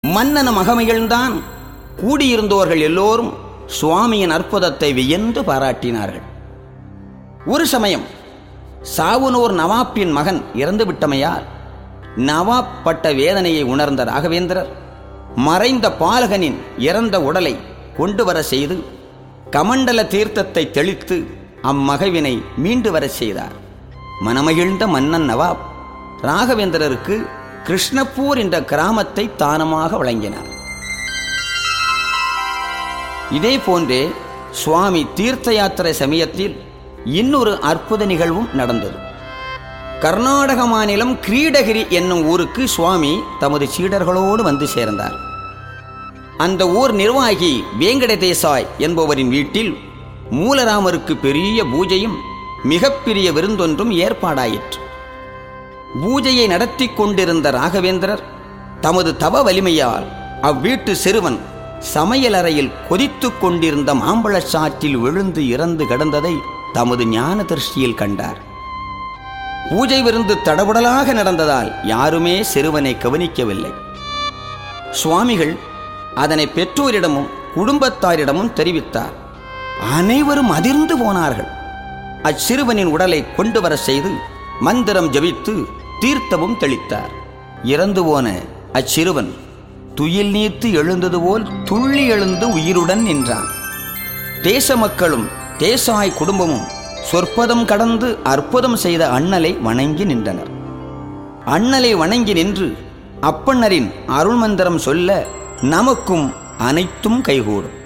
மன்னன மகமைகள்தான் கூடியிருந்தோர்கள் எல்லோரும் சுவாமியின் அற்புதத்தை வியந்து பாராட்டினார்கள் ஒரு சமயம் சாவுனூர் நவாப்பின் மகன் இறந்து விட்டமையால் நவாப் பட்ட வேதனையை உணர்ந்த ராகவேந்திரர் மறைந்த பாலகனின் இறந்த உடலை கொண்டு வர செய்து கமண்டல தீர்த்தத்தை தெளித்து அம்மகவினை மீண்டு வரச் செய்தார் மனமகிழ்ந்த மன்னன் நவாப் ராகவேந்திரருக்கு கிருஷ்ணப்பூர் என்ற கிராமத்தை தானமாக வழங்கினார் இதே போன்றே சுவாமி தீர்த்த யாத்திரை சமயத்தில் இன்னொரு அற்புத நிகழ்வும் நடந்தது கர்நாடக மாநிலம் கிரீடகிரி என்னும் ஊருக்கு சுவாமி தமது சீடர்களோடு வந்து சேர்ந்தார் அந்த ஊர் நிர்வாகி வேங்கட தேசாய் என்பவரின் வீட்டில் மூலராமருக்கு பெரிய பூஜையும் மிகப்பெரிய விருந்தொன்றும் ஏற்பாடாயிற்று பூஜையை நடத்தி கொண்டிருந்த ராகவேந்திரர் தமது தவ வலிமையால் அவ்வீட்டு சிறுவன் சமையலறையில் கொதித்துக் கொண்டிருந்த மாம்பழச் சாற்றில் விழுந்து இறந்து கிடந்ததை தமது ஞான திருஷ்டியில் கண்டார் பூஜை விருந்து தடபுடலாக நடந்ததால் யாருமே சிறுவனை கவனிக்கவில்லை சுவாமிகள் அதனை பெற்றோரிடமும் குடும்பத்தாரிடமும் தெரிவித்தார் அனைவரும் அதிர்ந்து போனார்கள் அச்சிறுவனின் உடலை கொண்டு வர செய்து மந்திரம் ஜபித்து தீர்த்தமும் தெளித்தார் இறந்து போன அச்சிறுவன் துயில் நீத்து எழுந்தது போல் துள்ளி எழுந்து உயிருடன் நின்றான் தேச மக்களும் தேசாய் குடும்பமும் சொற்பதம் கடந்து அற்புதம் செய்த அண்ணலை வணங்கி நின்றனர் அண்ணலை வணங்கி நின்று அப்பண்ணரின் அருள்மந்திரம் சொல்ல நமக்கும் அனைத்தும் கைகூடும்